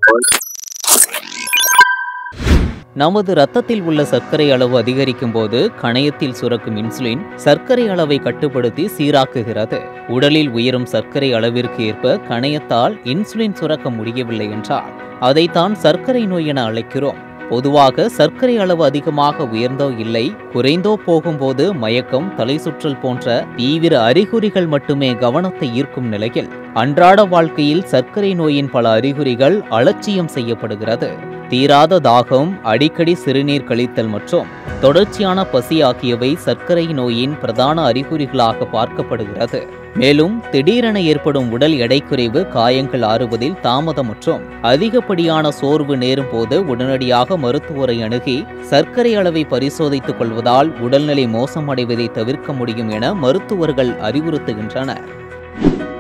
நமது இரத்தத்தில் உள்ள சர்க்கரை அளவு அதிகரிக்கும் போது கணையத்தில் சுரக்கும் இன்சுலின் சர்க்கரை அளவை கட்டுப்படுத்தி சீராக்குகிறது உடலில் உயரும் சர்க்கரை அளவிற்கு ஏற்ப கணையத்தால் இன்சுலின் சுரக்க முடியவில்லை என்றால் அதைத்தான் சர்க்கரை நோய் என அழைக்கிறோம் பொதுவாக சர்க்கரை அளவு அதிகமாக உயர்ந்தோ இல்லை குறைந்தோ போகும்போது மயக்கம் தலை சுற்றல் போன்ற தீவிர அறிகுறிகள் மட்டுமே கவனத்தை ஈர்க்கும் நிலையில் அன்றாட வாழ்க்கையில் சர்க்கரை நோயின் பல அறிகுறிகள் அலட்சியம் செய்யப்படுகிறது தீராத தாகம் அடிக்கடி சிறுநீர் கழித்தல் மற்றும் தொடர்ச்சியான பசி ஆகியவை சர்க்கரை நோயின் பிரதான அறிகுறிகளாக பார்க்கப்படுகிறது மேலும் திடீரென ஏற்படும் உடல் எடை குறைவு காயங்கள் ஆறுவதில் தாமதம் மற்றும் அதிகப்படியான சோர்வு நேரும் போது உடனடியாக மருத்துவரை அணுகி சர்க்கரை அளவை பரிசோதித்துக் கொள்வதால் உடல்நிலை மோசமடைவதை தவிர்க்க முடியும் என மருத்துவர்கள் அறிவுறுத்துகின்றனர்